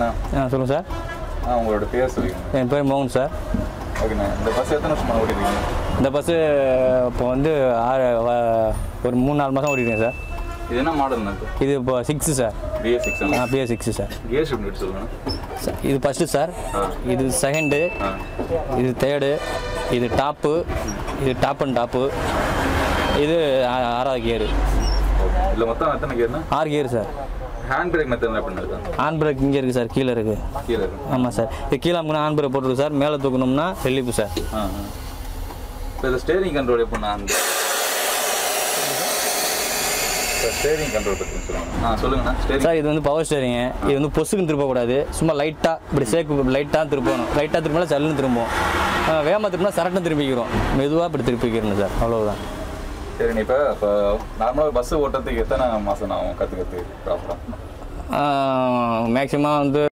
அண்ணா ஆ சொல்லுங்கள் சார் ஆ உங்களோட பேர் சொல்லிக்கோங்க என் பேர் மோகன் சார் ஓகேண்ணா இந்த பஸ் எத்தனை வருஷமா ஓட்டிருக்கீங்க இந்த பஸ்ஸு இப்போ வந்து ஆறு வ- ஒரு மூணு நாலு மாதம் ஓடிட்டேன் சார் இது என்ன மாடல்ண்ணா இது இது இப்போ சிக்ஸு சார் பிஎஸ் சிக்ஸ் ஆ BS six sir gear shift எப்படி சொல்லுங்கண்ணா ச- இது ஃபஸ்ட்டு சார் ஆ. இது செகண்டு ஆ இது தேர்டு இது டாப்பு இது டாப் அண்ட் டாப்பு இது ஆ- ஆறாவது கியரு ஓகே இதில் மொத்தம் எத்தனை கியர்னா ஆறு gear sir hand brake method எப்படி இருக்கா ஆன் பிரேக் இங்கே இருக்குது சார் கீழே இருக்குது கீழே இருக்கு ஆமாம் சார் இது கீழே அமுக்குனா ஆன் பிரேக் போட்டுருக்கு சார் மேலே தூக்கணும்னா ரிலீஃபு சார் ஆ ஆ இப்போ இதில் ஸ்டேரிங் கண்ட்ரோல் எப்படிண்ணா அந்த ஸ்டேரிங் கண்ட்ரோல் பற்றி சொல்லுங்க ஆ சொல்லுங்கண்ணா ஸ்டேரிங் சார் இது வந்து பவர் ஸ்டேரிங்கு இது வந்து பொசுக்குன்னு திருப்பக்கூடாது சும்மா லைட்டாக இப்படி சேக்கு லைட்டாக திருப்பணும் லைட்டாக திரும்பினா சல்லுன்னு திரும்பும் வேகமாக திரும்பினா சரட்டுன்னு திரும்பிக்கிறோம் மெதுவாக இப்படி திருப்பிக்கிறணும் சார் அவ்வளோதான் சரிண்ணா இப்போ இப்போ நார்மலாக பஸ் ஓட்டுறதுக்கு எத்தனை மாதம் ஆகும் கற்றுக்கிறதுக்கு ப்ராப்பராக மேக்ஸிமம் வந்து